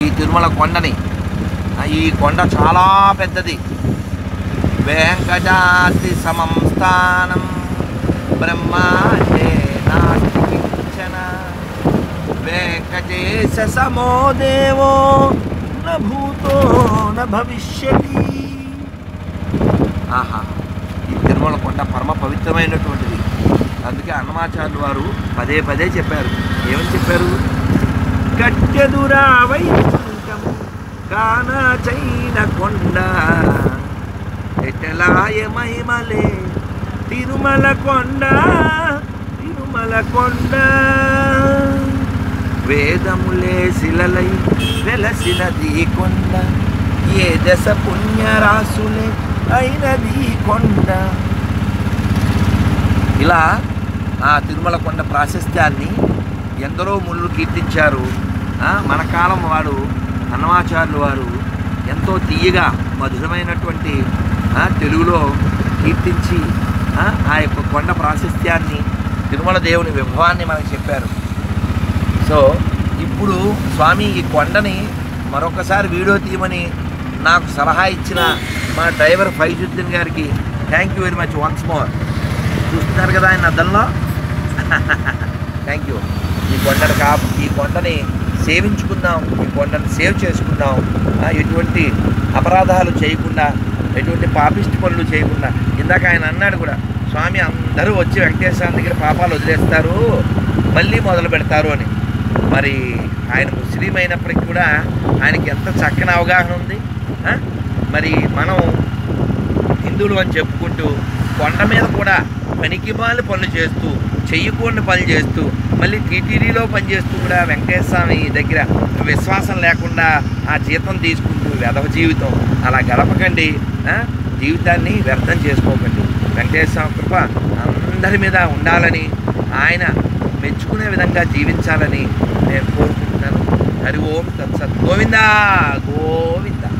ఈ తిరుమల కొండని ఆ, ఈ కొండ చాలా పెద్దది వెంకటాద్రి సమం స్థానం బ్రహ్మాండే నాస్తి కించన వెంకటేశ సమో దేవో న భూతో న భవిష్యతి ఆహా ఈ తిరుమల కొండ పరమ పవిత్రమైనటువంటిది అందుకే అన్నమాచార్యులు వారు పదే పదే చెప్పారు ఏమని చెప్పారు కట్టెదురా వైకుంఠము కాన చైన కొండ ఎటలాయ మహిమలే తిరుమల కొండ తిరుమల కొండ వేదములే శిలలై వెలసినది ఈ కొండ ఏ దశ పుణ్యరాశులే అయినది ఈ కొండ ఇలా ఆ తిరుమల కొండ ప్రాశస్త్యాన్ని ఎందరో ముళ్ళు కీర్తించారు ఆ, మన కాలం వాడు అన్నమాచార్యులు వారు ఎంతో తీయగా మధురమైనటువంటి ఆ, తెలుగులో కీర్తించి ఆ, ఆ యొక్క కొండ ప్రాశస్త్యాన్ని తిరుమల దేవుని విభవాన్ని మనకు చెప్పారు సో ఇప్పుడు స్వామి ఈ కొండని మరొకసారి వీడియో తీయమని నాకు సలహా ఇచ్చిన మా డ్రైవర్ ఫైజుద్దీన్ గారికి thank you very much once more చూస్తున్నారు కదా ఆయన అద్దంలో థ్యాంక్ యూ ఈ కొండను కా ఈ కొండని సేవించుకుందాం ఈ కొండని సేవ్ చేసుకుందాం ఆ, ఎటువంటి అపరాధాలు చేయకుండా ఎటువంటి పాపిష్టి పనులు చేయకుండా ఇందాక ఆయన అన్నాడు కూడా స్వామి అందరూ వచ్చి వెంకటేశ్వర దగ్గర పాపాలు వదిలేస్తారు మళ్ళీ మొదలు పెడతారు అని మరి ఆయన ముస్లిం అయినప్పటికీ కూడా ఆయనకి ఎంత చక్కని అవగాహన ఉంది ఆ? మరి మనం హిందువులు అని చెప్పుకుంటూ కొండ మీద కూడా పనికిమాలి పనులు చేస్తూ చెయ్యకూడని పనులు చేస్తూ మళ్ళీ టీటీడీలో పనిచేస్తూ కూడా వెంకటేశ్వర స్వామి దగ్గర విశ్వాసం లేకుండా ఆ జీతం తీసుకుంటూ వెధవ జీవితం అలా గడపకండి ఆ? జీవితాన్ని వ్యర్థం చేసుకోకండి వెంకటేశ్వర స్వామి కృప అందరి మీద ఉండాలని ఆయన మెచ్చుకునే విధంగా జీవించాలని నేను కోరుకుంటున్నాను హరి ఓం తత్సత్ గోవిందా గోవిందా